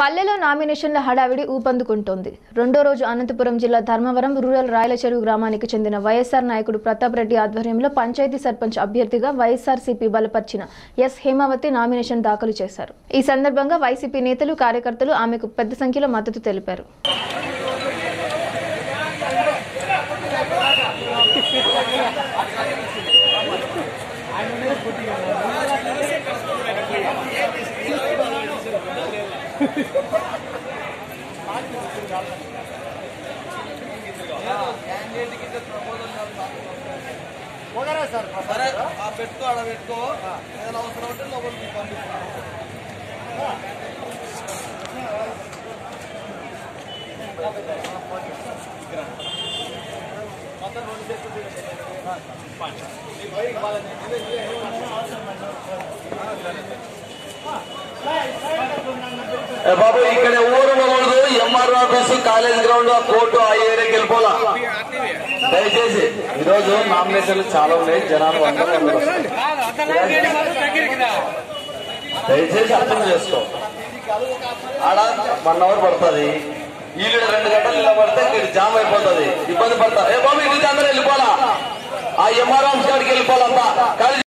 పల్లెలో నామినేషన్ల హడావిడి ఊపందుకుంటోంది రెండో రోజు అనంతపురం జిల్లా ధర్మవరం రూరల్ రాయలచెరువు గ్రామానికి చెందిన వైఎస్ఆర్ నాయకుడు ప్రతాప్ రెడ్డి ఆధ్వర్యంలో పంచాయతీ సర్పంచ్ అభ్యర్థిగా వైఎస్ఆర్సీపీ బలపర్చిన ఎస్ హేమావతి నామినేషన్ దాఖలు చేశారు ఈ సందర్భంగా వైసీపీ నేతలు కార్యకర్తలు ఆమెకు పెద్ద సంఖ్యలో మద్దతు తెలిపారు సరే ఆ పెట్టుకో ఆడ పెట్టుకో ఏదైనా అవసరం ఉంటే లోపలికి పంపిస్తాను ఏ బాబు ఇక్కడ ఊరు ఉండకూడదు ఎంఆర్ ఆఫీస్ కాలేజ్ గ్రౌండ్ ఆ కోర్టు ఆ ఏరియాకి వెళ్ళిపోలా దయచేసి ఈరోజు నామినేషన్లు చాలా ఉన్నాయి జనాలు వందల మంది వస్తారు. దయచేసి అర్థం చేసుకో ఆడ వన్ అవర్ పడుతుంది వీళ్ళు రెండు గంటలు నిలబడితే ఇక్కడ జామ్ అయిపోతుంది ఇబ్బంది పడతారు ఏ బాబు ఇది అందరూ వెళ్ళిపోలా ఆ ఎంఆర్ ఆఫీస్ కాడికి వెళ్ళిపోవాలంతా కాలేజ్